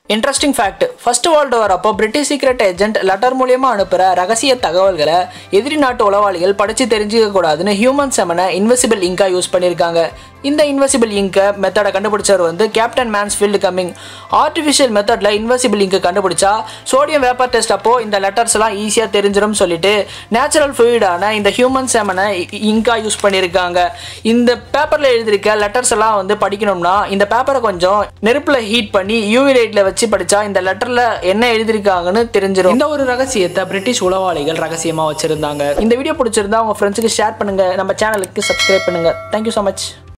interesting fact first world war அப்போ British secret agent letter மூலியமா அனுப்புகிற ரகசிய தகவல்களை எதிரி நாட்டு உளவாளிகள் படித்து தெரிஞ்சுக்க கூடாதுன்னு ஹியூமன் செமனை இன்வெசிபிள் இங்கா யூஸ் பண்ணியிருக்காங்க இந்த இன்வெசிபிள் இங்கை மெத்தடை கண்டுபிடிச்சவர் வந்து கேப்டன் மேன்ஸ்ஃபீல்டு கம்மிங் ஆர்டிஃபிஷியல் மெத்தடில் இன்வெசிபிள் இங்கு கண்டுபிடிச்சா சோடியம் வேப்பர் டெஸ்ட் அப்போ இந்த லெட்டர்ஸ் எல்லாம் ஈஸியாக தெரிஞ்சிடும் சொல்லிட்டு நேச்சுரல் ஃப்ளூயிடான இந்த ஹியூமன் செமனை இங்கா யூஸ் பண்ணியிருக்காங்க இந்த பேப்பரில் எழுதியிருக்க லெட்டர்ஸ் எல்லாம் வந்து படிக்கணும்னா இந்த பேப்பரை கொஞ்சம் நெருப்பில் ஹீட் பண்ணி யூவி லைட்டில் வச்சு படித்தா இந்த லெட்டரில் என்ன எழுதியிருக்காங்கன்னு தெரிஞ்சிடும் இந்த ஒரு ரகசியத்தை பிரிட்டிஷ் உளவாளிகள் ரகசியமாக வச்சுருந்தாங்க இந்த வீடியோ பிடிச்சிருந்தா உங்கள் ஃப்ரெண்ட்ஸுக்கு ஷேர் பண்ணுங்கள் நம்ம சேனலுக்கு சப்ஸ்கிரைப் பண்ணுங்கள் தேங்க்யூ ஸோ மச்